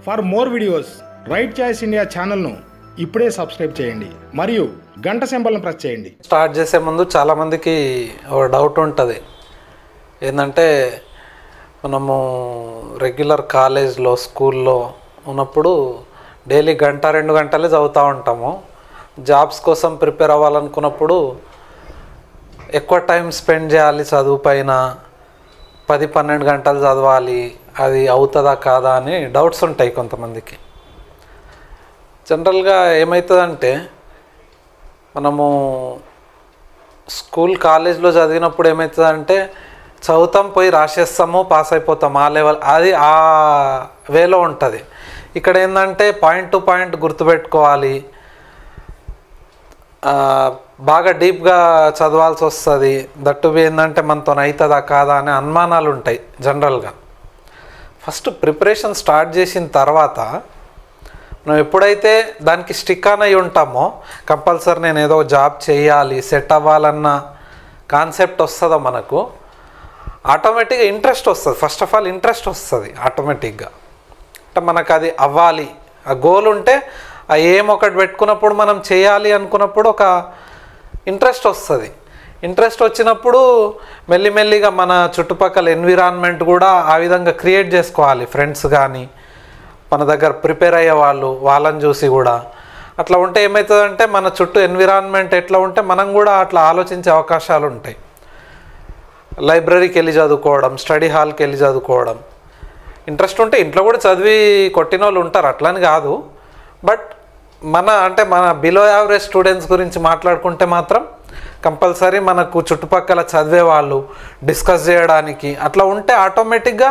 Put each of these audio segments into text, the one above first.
for more videos right choice India ఛానల్ను ఇప్పుడే subscribe చేయండి మరియు గంట సింబల్ను ప్రెస్ చేయండి స్టార్ట్ చేసే ముందు చాలామందికి ఒక డౌట్ ఉంటుంది ఏంటంటే మనము రెగ్యులర్ కాలేజ్లో స్కూల్లో ఉన్నప్పుడు డైలీ గంట రెండు గంటలే చదువుతూ ఉంటాము జాబ్స్ కోసం ప్రిపేర్ అవ్వాలనుకున్నప్పుడు ఎక్కువ టైం స్పెండ్ చేయాలి చదువు పైన పది పన్నెండు గంటలు చదవాలి అది అవుతుందా కాదా అని డౌట్స్ ఉంటాయి కొంతమందికి జనరల్గా ఏమవుతుందంటే మనము స్కూల్ కాలేజ్లో చదివినప్పుడు ఏమవుతుందంటే చదువుతాం పోయి రాసేస్తాము పాస్ అయిపోతాం ఆ లెవెల్ అది ఆ వేలో ఉంటుంది ఇక్కడ ఏంటంటే పాయింట్ టు పాయింట్ గుర్తుపెట్టుకోవాలి ఆ, బాగా డీప్గా చదవాల్సి వస్తుంది దట్టు ఏంటంటే మనతో అవుతుందా కాదా అనే అనుమానాలు ఉంటాయి జనరల్గా ఫస్ట్ ప్రిపరేషన్ స్టార్ట్ చేసిన తర్వాత మనం ఎప్పుడైతే దానికి స్టిక్ ఆన్ అయి ఉంటామో కంపల్సరీ నేను ఏదో జాబ్ చేయాలి సెట్ అవ్వాలన్న కాన్సెప్ట్ వస్తుందో మనకు ఆటోమేటిక్గా ఇంట్రెస్ట్ వస్తుంది ఫస్ట్ ఆఫ్ ఆల్ ఇంట్రెస్ట్ వస్తుంది ఆటోమేటిక్గా అంటే మనకు అది అవ్వాలి ఆ గోల్ ఉంటే ఆ ఏం ఒకటి పెట్టుకున్నప్పుడు మనం చేయాలి అనుకున్నప్పుడు ఒక ఇంట్రెస్ట్ వస్తుంది ఇంట్రెస్ట్ వచ్చినప్పుడు మెల్లిమెల్లిగా మన చుట్టుపక్కల ఎన్విరాన్మెంట్ కూడా ఆ విధంగా క్రియేట్ చేసుకోవాలి ఫ్రెండ్స్ కానీ మన దగ్గర ప్రిపేర్ అయ్యే వాళ్ళు వాళ్ళని చూసి కూడా అట్లా ఉంటే ఏమవుతుందంటే మన చుట్టూ ఎన్విరాన్మెంట్ ఎట్లా ఉంటే మనం కూడా అట్లా ఆలోచించే అవకాశాలు ఉంటాయి లైబ్రరీకి వెళ్ళి చదువుకోవడం స్టడీ హాల్కి వెళ్ళి చదువుకోవడం ఇంట్రెస్ట్ ఉంటే ఇంట్లో కూడా చదివి కొట్టిన వాళ్ళు ఉంటారు అట్లని కాదు బట్ మన అంటే మన బిలో యావరేజ్ స్టూడెంట్స్ గురించి మాట్లాడుకుంటే మాత్రం కంపల్సరీ మనకు చుట్టుపక్కల చదివే వాళ్ళు డిస్కస్ చేయడానికి అట్లా ఉంటే ఆటోమేటిక్గా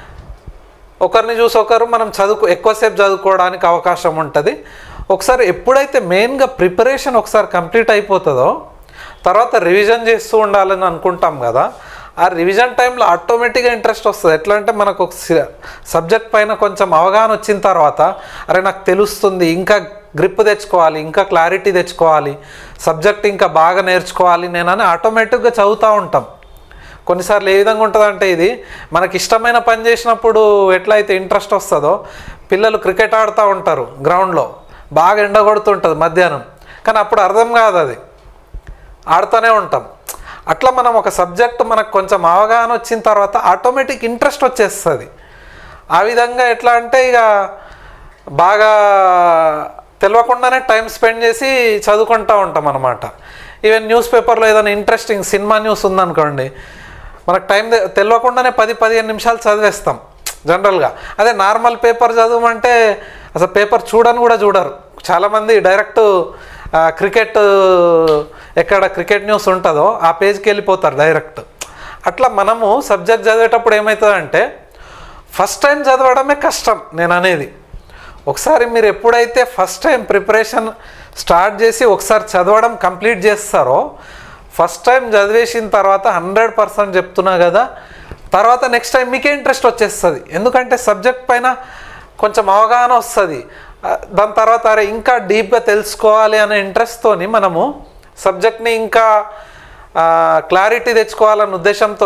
ఒకరిని చూసి ఒకరు మనం చదువుకో ఎక్కువసేపు చదువుకోవడానికి అవకాశం ఉంటుంది ఒకసారి ఎప్పుడైతే మెయిన్గా ప్రిపరేషన్ ఒకసారి కంప్లీట్ అయిపోతుందో తర్వాత రివిజన్ చేస్తూ ఉండాలని అనుకుంటాం కదా ఆ రివిజన్ టైంలో ఆటోమేటిక్గా ఇంట్రెస్ట్ వస్తుంది ఎట్లా అంటే మనకు ఒక సబ్జెక్ట్ పైన కొంచెం అవగాహన వచ్చిన తర్వాత అరే నాకు తెలుస్తుంది ఇంకా గ్రిప్ తెచ్చుకోవాలి ఇంకా క్లారిటీ తెచ్చుకోవాలి సబ్జెక్ట్ ఇంకా బాగా నేర్చుకోవాలి నేనని ఆటోమేటిక్గా చదువుతూ ఉంటాం కొన్నిసార్లు ఏ విధంగా ఉంటుందంటే ఇది మనకి ఇష్టమైన పని చేసినప్పుడు ఎట్లయితే ఇంట్రెస్ట్ వస్తుందో పిల్లలు క్రికెట్ ఆడుతూ ఉంటారు గ్రౌండ్లో బాగా ఎండ కొడుతుంటుంది మధ్యాహ్నం కానీ అప్పుడు అర్థం కాదు అది ఆడుతూనే ఉంటాం అట్లా మనం ఒక సబ్జెక్ట్ మనకు కొంచెం అవగాహన వచ్చిన తర్వాత ఆటోమేటిక్ ఇంట్రెస్ట్ వచ్చేస్తుంది ఆ విధంగా ఎట్లా అంటే ఇక బాగా తెలియకుండానే టైం స్పెండ్ చేసి చదువుకుంటూ ఉంటాం అనమాట ఈవెన్ న్యూస్ పేపర్లో ఏదైనా ఇంట్రెస్టింగ్ సినిమా న్యూస్ ఉందనుకోండి మనకు టైం తె- తెలియకుండానే పది పదిహేను నిమిషాలు చదివేస్తాం జనరల్గా అదే నార్మల్ పేపర్ చదవమంటే అసలు పేపర్ చూడని కూడా చూడరు చాలామంది డైరెక్ట్ ఆ, క్రికెట్ ఎక్కడ క్రికెట్ న్యూస్ ఉంటుందో ఆ పేజ్కి వెళ్ళిపోతారు డైరెక్ట్ అట్లా మనము సబ్జెక్ట్ చదివేటప్పుడు ఏమవుతుందంటే ఫస్ట్ టైం చదవడమే కష్టం నేను అనేది ఒకసారి మీరు ఎప్పుడైతే ఫస్ట్ టైం ప్రిపరేషన్ స్టార్ట్ చేసి ఒకసారి చదవడం కంప్లీట్ చేస్తారో ఫస్ట్ టైం చదివేసిన తర్వాత హండ్రెడ్ పర్సెంట్ చెప్తున్నా కదా తర్వాత నెక్స్ట్ టైం మీకే ఇంట్రెస్ట్ వచ్చేస్తుంది ఎందుకంటే సబ్జెక్ట్ పైన కొంచెం అవగాహన వస్తుంది ఆ, దాని తర్వాత అరే ఇంకా డీప్గా తెలుసుకోవాలి అనే ఇంట్రెస్ట్తోని మనము సబ్జెక్ట్ని ఇంకా క్లారిటీ తెచ్చుకోవాలన్న ఉద్దేశంతో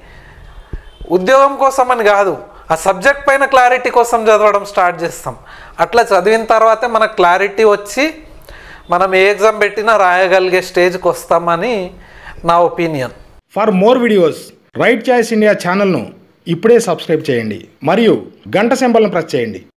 ఉద్యోగం కోసం అని కాదు ఆ సబ్జెక్ట్ పైన క్లారిటీ కోసం చదవడం స్టార్ట్ చేస్తాం అట్లా చదివిన తర్వాతే మనకు క్లారిటీ వచ్చి మనం ఏ ఎగ్జామ్ పెట్టినా రాయగలిగే స్టేజ్కి వస్తామని నా opinion for more videos right choice India ఛానల్ను ఇప్పుడే సబ్స్క్రైబ్ చేయండి మరియు గంట సింబల్ను ప్రెస్ చేయండి